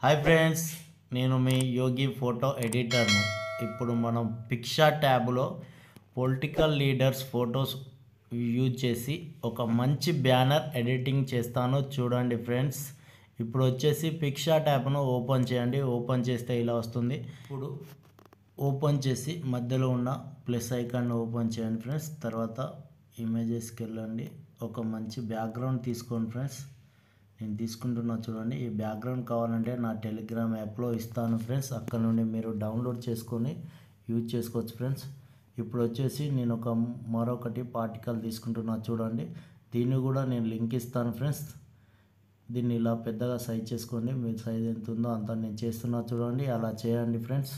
hi friends నేను మీ యోగి photo ఎడిటర్ను ఇప్పుడు మనం పిక్షా ట్యాబ్లో పొలిటికల్ లీడర్స్ ఫొటోస్ యూజ్ చేసి ఒక మంచి బ్యానర్ ఎడిటింగ్ చేస్తాను చూడండి ఫ్రెండ్స్ ఇప్పుడు వచ్చేసి పిక్షా ట్యాబ్ను ఓపెన్ చేయండి ఓపెన్ చేస్తే ఇలా వస్తుంది ఇప్పుడు ఓపెన్ చేసి మధ్యలో ఉన్న ప్లస్ ఐకాన్ ఓపెన్ చేయండి ఫ్రెండ్స్ తర్వాత ఇమేజెస్కి వెళ్ళండి ఒక మంచి బ్యాక్గ్రౌండ్ తీసుకోండి ఫ్రెండ్స్ నేను తీసుకుంటున్నా చూడండి ఈ బ్యాక్గ్రౌండ్ కావాలంటే నా టెలిగ్రామ్ యాప్లో ఇస్తాను ఫ్రెండ్స్ అక్కడ నుండి మీరు డౌన్లోడ్ చేసుకొని యూజ్ చేసుకోవచ్చు ఫ్రెండ్స్ ఇప్పుడు వచ్చేసి నేను ఒక మరొకటి పార్టికల్ తీసుకుంటున్నా చూడండి దీన్ని కూడా నేను లింక్ ఇస్తాను ఫ్రెండ్స్ దీన్ని ఇలా పెద్దగా సైజ్ చేసుకోండి మీ సైజ్ ఎంత ఉందో అంత నేను చేస్తున్నా చూడండి అలా చేయండి ఫ్రెండ్స్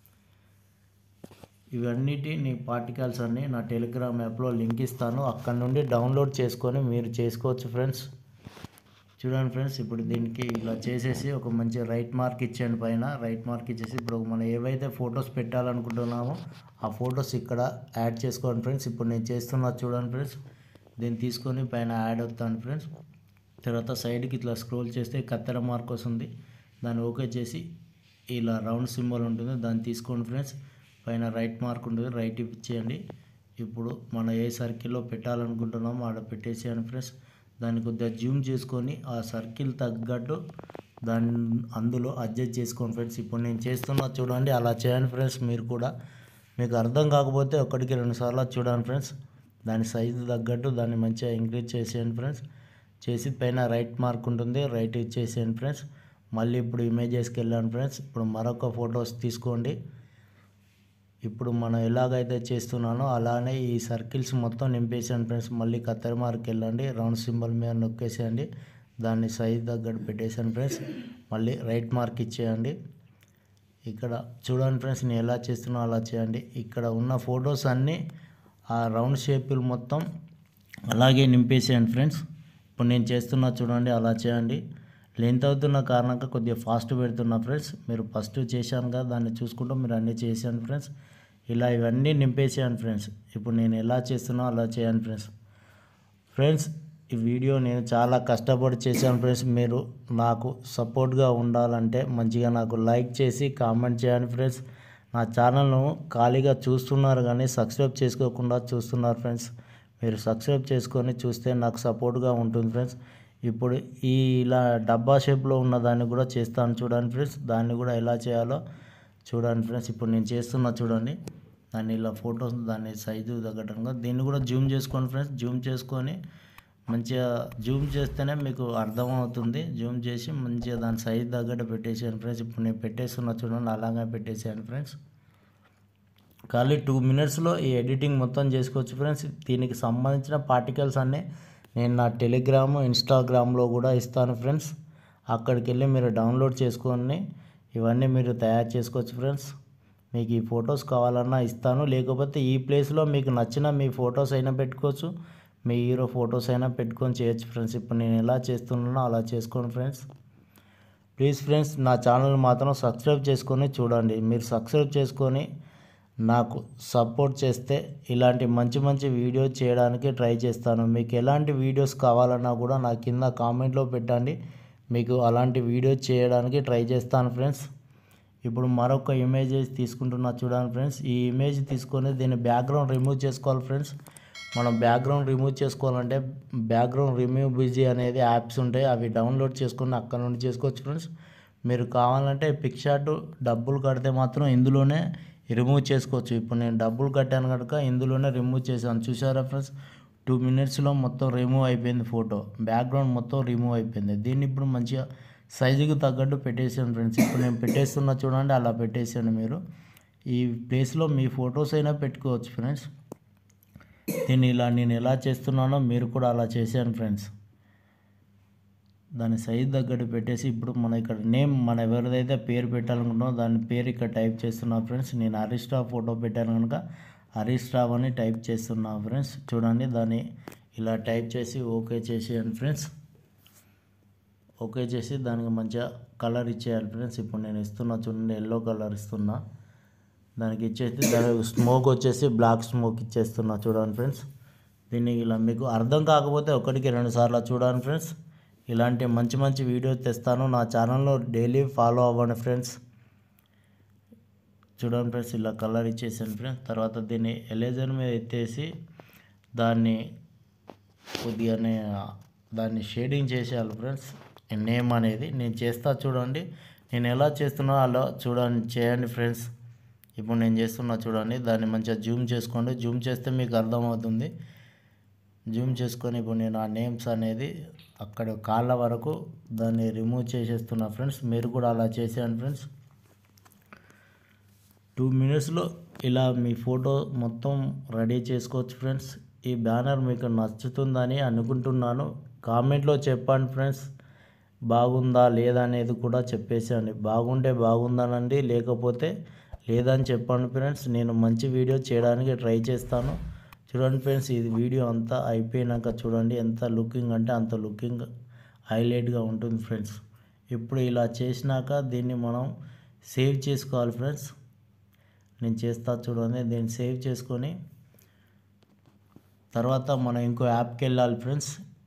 ఇవన్నిటి నీ పార్టికల్స్ అన్నీ నా టెలిగ్రామ్ యాప్లో లింక్ ఇస్తాను అక్కడ నుండి డౌన్లోడ్ చేసుకొని మీరు చేసుకోవచ్చు ఫ్రెండ్స్ చూడండి ఫ్రెండ్స్ ఇప్పుడు దీనికి ఇలా చేసేసి ఒక మంచి రైట్ మార్క్ ఇచ్చేయండి పైన రైట్ మార్క్ ఇచ్చేసి ఇప్పుడు మనం ఏవైతే ఫొటోస్ పెట్టాలనుకుంటున్నామో ఆ ఫొటోస్ ఇక్కడ యాడ్ చేసుకోండి ఫ్రెండ్స్ ఇప్పుడు నేను చేస్తున్నా చూడండి ఫ్రెండ్స్ దీన్ని తీసుకొని పైన యాడ్ అవుతాను ఫ్రెండ్స్ తర్వాత సైడ్కి ఇట్లా స్క్రోల్ చేస్తే కత్తెర మార్క్ వస్తుంది దాన్ని ఓకే చేసి ఇలా రౌండ్ సింబల్ ఉంటుంది దాన్ని తీసుకోండి ఫ్రెండ్స్ పైన రైట్ మార్క్ ఉంటుంది రైట్ ఇచ్చేయండి ఇప్పుడు మనం ఏ సర్కిల్లో పెట్టాలనుకుంటున్నామో ఆడ పెట్టేసేయండి ఫ్రెండ్స్ దాన్ని కొద్దిగా జూమ్ చేసుకొని ఆ సర్కిల్ తగ్గట్టు దాన్ని అందులో అడ్జస్ట్ చేసుకోండి ఫ్రెండ్స్ ఇప్పుడు నేను చేస్తున్నా చూడండి అలా చేయండి ఫ్రెండ్స్ మీరు కూడా మీకు అర్థం కాకపోతే ఒకటికి రెండు సార్లు చూడండి ఫ్రెండ్స్ దాని సైజు తగ్గట్టు దాన్ని మంచిగా ఇంక్రీజ్ చేసేయండి ఫ్రెండ్స్ చేసి పైన రైట్ మార్క్ ఉంటుంది రైట్ ఇచ్చేసేయండి ఫ్రెండ్స్ మళ్ళీ ఇప్పుడు ఇమేజెస్కి వెళ్ళాను ఫ్రెండ్స్ ఇప్పుడు మరొక ఫొటోస్ తీసుకోండి ఇప్పుడు మనం ఎలాగైతే చేస్తున్నానో అలానే ఈ సర్కిల్స్ మొత్తం నింపేసాను ఫ్రెండ్స్ మళ్ళీ కత్తెర మార్క్ వెళ్ళండి రౌండ్ సింబల్ మీద నొక్కేసేయండి దాన్ని సైజ్ తగ్గట్టు పెట్టేసాను ఫ్రెండ్స్ మళ్ళీ రైట్ మార్క్ ఇచ్చేయండి ఇక్కడ చూడండి ఫ్రెండ్స్ నేను ఎలా చేస్తున్నా అలా చేయండి ఇక్కడ ఉన్న ఫొటోస్ అన్నీ ఆ రౌండ్ షేపులు మొత్తం అలాగే నింపేసేయండి ఫ్రెండ్స్ ఇప్పుడు నేను చేస్తున్నా చూడండి అలా చేయండి లెంత్ అవుతున్న కారణంగా కొద్దిగా ఫాస్ట్ పెడుతున్నా ఫ్రెండ్స్ మీరు ఫస్ట్ చేశాను కదా దాన్ని చూసుకుంటూ మీరు అన్నీ చేశాను ఫ్రెండ్స్ ఇలా ఇవన్నీ నింపేసాను ఫ్రెండ్స్ ఇప్పుడు నేను ఎలా చేస్తున్నా అలా చేయండి ఫ్రెండ్స్ ఫ్రెండ్స్ ఈ వీడియో నేను చాలా కష్టపడి చేశాను ఫ్రెండ్స్ మీరు నాకు సపోర్ట్గా ఉండాలంటే మంచిగా నాకు లైక్ చేసి కామెంట్ చేయండి ఫ్రెండ్స్ నా ఛానల్ను ఖాళీగా చూస్తున్నారు కానీ సబ్స్క్రైబ్ చేసుకోకుండా చూస్తున్నారు ఫ్రెండ్స్ మీరు సబ్స్క్రైబ్ చేసుకొని చూస్తే నాకు సపోర్ట్గా ఉంటుంది ఫ్రెండ్స్ ఇప్పుడు ఈ ఇలా డబ్బా షేప్లో ఉన్న దాన్ని కూడా చేస్తాను చూడండి ఫ్రెండ్స్ దాన్ని కూడా ఎలా చేయాలో చూడండి ఫ్రెండ్స్ ఇప్పుడు నేను చేస్తున్నా చూడండి దాన్ని ఇలా ఫొటోస్ దాన్ని సైజు తగ్గట్టుగా దీన్ని కూడా జూమ్ చేసుకోండి ఫ్రెండ్స్ జూమ్ చేసుకొని మంచిగా జూమ్ చేస్తేనే మీకు అర్థమవుతుంది జూమ్ చేసి మంచిగా దాని సైజ్ తగ్గట్టు పెట్టేసాను ఫ్రెండ్స్ ఇప్పుడు నేను పెట్టేస్తున్నా చూడండి అలాగే పెట్టేసాను ఫ్రెండ్స్ ఖాళీ టూ మినిట్స్లో ఈ ఎడిటింగ్ మొత్తం చేసుకోవచ్చు ఫ్రెండ్స్ దీనికి సంబంధించిన పార్టికల్స్ అన్నీ నేను నా టెలిగ్రామ్ ఇన్స్టాగ్రామ్లో కూడా ఇస్తాను ఫ్రెండ్స్ అక్కడికి వెళ్ళి మీరు డౌన్లోడ్ చేసుకొని ఇవన్నీ మీరు తయారు చేసుకోవచ్చు ఫ్రెండ్స్ మీకు ఈ ఫొటోస్ కావాలన్నా ఇస్తాను లేకపోతే ఈ ప్లేస్లో మీకు నచ్చిన మీ ఫొటోస్ అయినా పెట్టుకోవచ్చు మీ హీరో ఫొటోస్ అయినా పెట్టుకొని చేయొచ్చు ఫ్రెండ్స్ ఇప్పుడు నేను ఎలా చేస్తున్నానో అలా చేసుకోండి ఫ్రెండ్స్ ప్లీజ్ ఫ్రెండ్స్ నా ఛానల్ మాత్రం సబ్స్క్రైబ్ చేసుకొని చూడండి మీరు సబ్స్క్రైబ్ చేసుకొని నాకు సపోర్ట్ చేస్తే ఇలాంటి మంచి మంచి వీడియో చేయడానికి ట్రై చేస్తాను మీకు ఎలాంటి వీడియోస్ కావాలన్నా కూడా నా కింద కామెంట్లో పెట్టండి మీకు అలాంటి వీడియో చేయడానికి ట్రై చేస్తాను ఫ్రెండ్స్ ఇప్పుడు మరొక ఇమేజ్ తీసుకుంటున్నా చూడండి ఫ్రెండ్స్ ఈ ఇమేజ్ తీసుకొని దీన్ని బ్యాక్గ్రౌండ్ రిమూవ్ చేసుకోవాలి ఫ్రెండ్స్ మనం బ్యాక్గ్రౌండ్ రిమూవ్ చేసుకోవాలంటే బ్యాక్గ్రౌండ్ రిమూవ్ బిజీ అనేది యాప్స్ ఉంటాయి అవి డౌన్లోడ్ చేసుకొని అక్కడ నుండి చేసుకోవచ్చు ఫ్రెండ్స్ మీరు కావాలంటే పిక్షాట్ డబ్బులు కడితే మాత్రం ఇందులోనే రిమూవ్ చేసుకోవచ్చు ఇప్పుడు నేను డబ్బులు కట్టాను కనుక ఇందులోనే రిమూవ్ చేశాను చూసారా ఫ్రెండ్స్ టూ మినిట్స్లో మొత్తం రిమూవ్ అయిపోయింది ఫోటో బ్యాక్గ్రౌండ్ మొత్తం రిమూవ్ అయిపోయింది దీన్ని ఇప్పుడు మంచిగా సైజుకి తగ్గట్టు పెట్టేసాను ఫ్రెండ్స్ ఇప్పుడు నేను పెట్టేస్తున్నా చూడండి అలా పెట్టేసాను మీరు ఈ ప్లేస్లో మీ ఫొటోస్ అయినా పెట్టుకోవచ్చు ఫ్రెండ్స్ దీన్ని ఇలా నేను ఎలా చేస్తున్నానో మీరు కూడా అలా చేశాను ఫ్రెండ్స్ దాని సైజ్ తగ్గట్టు పెట్టేసి ఇప్పుడు మన ఇక్కడ నేమ్ మన ఎవరిదైతే పేరు పెట్టాలనుకుంటున్నామో దాని పేరు ఇక్కడ టైప్ చేస్తున్నా ఫ్రెండ్స్ నేను హరీష్ రావు ఫోటో పెట్టాను కనుక హరీష్ రావు అని టైప్ చేస్తున్నా ఫ్రెండ్స్ చూడండి దాన్ని ఇలా టైప్ చేసి ఓకే చేసేయండి ఫ్రెండ్స్ ఓకే చేసి దానికి మంచిగా కలర్ ఇచ్చేయాలి ఫ్రెండ్స్ ఇప్పుడు నేను ఇస్తున్నా చూడండి ఎల్లో కలర్ ఇస్తున్నా దానికి ఇచ్చేసి దానికి స్మోక్ వచ్చేసి బ్లాక్ స్మోక్ ఇచ్చేస్తున్నా చూడండి ఫ్రెండ్స్ దీన్ని ఇలా మీకు అర్థం కాకపోతే ఒకటికి రెండు సార్లు చూడండి ఫ్రెండ్స్ ఇలాంటి మంచి మంచి వీడియోస్ తెస్తాను నా ఛానల్లో డైలీ ఫాలో అవ్వండి ఫ్రెండ్స్ చూడండి ఫ్రెండ్స్ ఇలా కలర్ ఇచ్చేసాను ఫ్రెండ్స్ తర్వాత దీన్ని ఎలేజర్ మీద ఎత్తేసి దాన్ని కొద్దిగానే దాన్ని షేడింగ్ చేసేయాలి ఫ్రెండ్స్ నేమ్ అనేది నేను చేస్తా చూడండి నేను ఎలా చేస్తున్నా అలా చూడండి చేయండి ఫ్రెండ్స్ ఇప్పుడు నేను చేస్తున్నా చూడండి దాన్ని మంచిగా జూమ్ చేసుకోండి జూమ్ చేస్తే మీకు అర్థమవుతుంది జూమ్ చేసుకొని ఇప్పుడు నేను ఆ నేమ్స్ అనేది అక్కడ కాళ్ళ వరకు దాన్ని రిమూవ్ చేసేస్తున్నా ఫ్రెండ్స్ మీరు కూడా అలా చేసేయండి ఫ్రెండ్స్ టూ మినిట్స్లో ఇలా మీ ఫోటో మొత్తం రెడీ చేసుకోవచ్చు ఫ్రెండ్స్ ఈ బ్యానర్ మీకు నచ్చుతుందని అనుకుంటున్నాను కామెంట్లో చెప్పండి ఫ్రెండ్స్ బాగుందా లేదా అనేది కూడా చెప్పేసేయండి బాగుంటే బాగుందనండి లేకపోతే లేదని చెప్పండి ఫ్రెండ్స్ నేను మంచి వీడియో చేయడానికి ట్రై చేస్తాను చూడండి ఫ్రెండ్స్ ఇది వీడియో అంతా అయిపోయినాక చూడండి ఎంత లుకింగ్ అంటే అంత లుకింగ్ హైలైట్గా ఉంటుంది ఫ్రెండ్స్ ఇప్పుడు ఇలా చేసినాక దీన్ని మనం సేవ్ చేసుకోవాలి ఫ్రెండ్స్ నేను చేస్తా చూడండి దీన్ని సేవ్ చేసుకొని తర్వాత మనం ఇంకో యాప్కి వెళ్ళాలి ఫ్రెండ్స్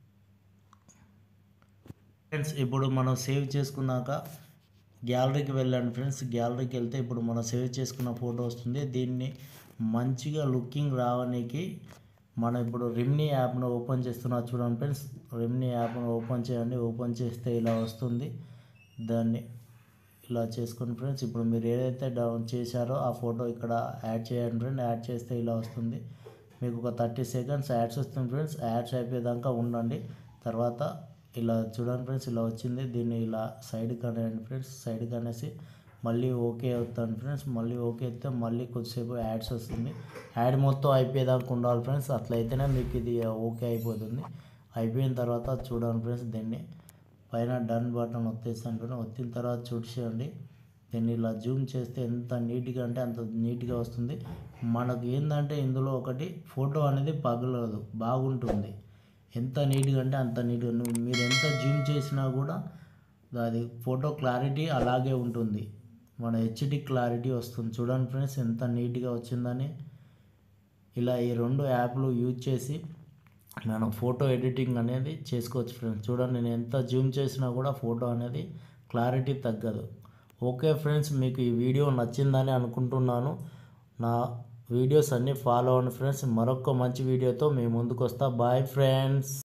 ఫ్రెండ్స్ ఇప్పుడు మనం సేవ్ చేసుకున్నాక గ్యాలరీకి వెళ్ళండి ఫ్రెండ్స్ గ్యాలరీకి వెళ్తే ఇప్పుడు మనం సేవ్ చేసుకున్న ఫోటో వస్తుంది దీన్ని మంచిగా లుకింగ్ రావడానికి మనం ఇప్పుడు రిమ్నీ యాప్ను ఓపెన్ చేస్తున్నా చూడండి ఫ్రెండ్స్ రిమ్నీ యాప్ను ఓపెన్ చేయండి ఓపెన్ చేస్తే ఇలా వస్తుంది దాన్ని ఇలా చేసుకోండి ఫ్రెండ్స్ ఇప్పుడు మీరు ఏదైతే డౌన్ చేశారో ఆ ఫోటో ఇక్కడ యాడ్ చేయండి ఫ్రెండ్ యాడ్ చేస్తే ఇలా వస్తుంది మీకు ఒక థర్టీ సెకండ్స్ యాడ్స్ వస్తుంది ఫ్రెండ్స్ యాడ్స్ అయిపోయేదాకా ఉండండి తర్వాత ఇలా చూడండి ఫ్రెండ్స్ ఇలా వచ్చింది దీన్ని ఇలా సైడ్కి అనేయండి ఫ్రెండ్స్ సైడ్కి అనేసి మళ్ళీ ఓకే అవుతాను ఫ్రెండ్స్ మళ్ళీ ఓకే అయితే మళ్ళీ కొద్దిసేపు యాడ్స్ వస్తుంది యాడ్ మొత్తం అయిపోయేదాకా ఉండాలి ఫ్రెండ్స్ అట్లయితేనే మీకు ఇది ఓకే అయిపోతుంది అయిపోయిన తర్వాత చూడండి ఫ్రెండ్స్ దీన్ని పైన డన్ బటన్ వచ్చేసాను ఫ్రెండ్స్ వచ్చిన తర్వాత చూసేయండి దీన్ని ఇలా జూమ్ చేస్తే ఎంత నీట్గా అంటే అంత నీట్గా వస్తుంది మనకు ఏంటంటే ఇందులో ఒకటి ఫోటో అనేది పగలదు బాగుంటుంది ఎంత నీట్గా అంటే అంత నీట్గా నువ్వు మీరు ఎంత జూమ్ చేసినా కూడా అది ఫోటో క్లారిటీ అలాగే ఉంటుంది మన హెచ్డి క్లారిటీ వస్తుంది చూడండి ఫ్రెండ్స్ ఎంత నీట్గా వచ్చిందని ఇలా ఈ రెండు యాప్లు యూజ్ చేసి మనం ఫోటో ఎడిటింగ్ అనేది చేసుకోవచ్చు ఫ్రెండ్స్ చూడండి నేను ఎంత జూమ్ చేసినా కూడా ఫోటో అనేది క్లారిటీ తగ్గదు ఓకే ఫ్రెండ్స్ మీకు ఈ వీడియో నచ్చిందని అనుకుంటున్నాను నా వీడియోస్ అన్నీ ఫాలో అవ్వండి ఫ్రెండ్స్ మరొక మంచి వీడియోతో మీ ముందుకు వస్తా బాయ్ ఫ్రెండ్స్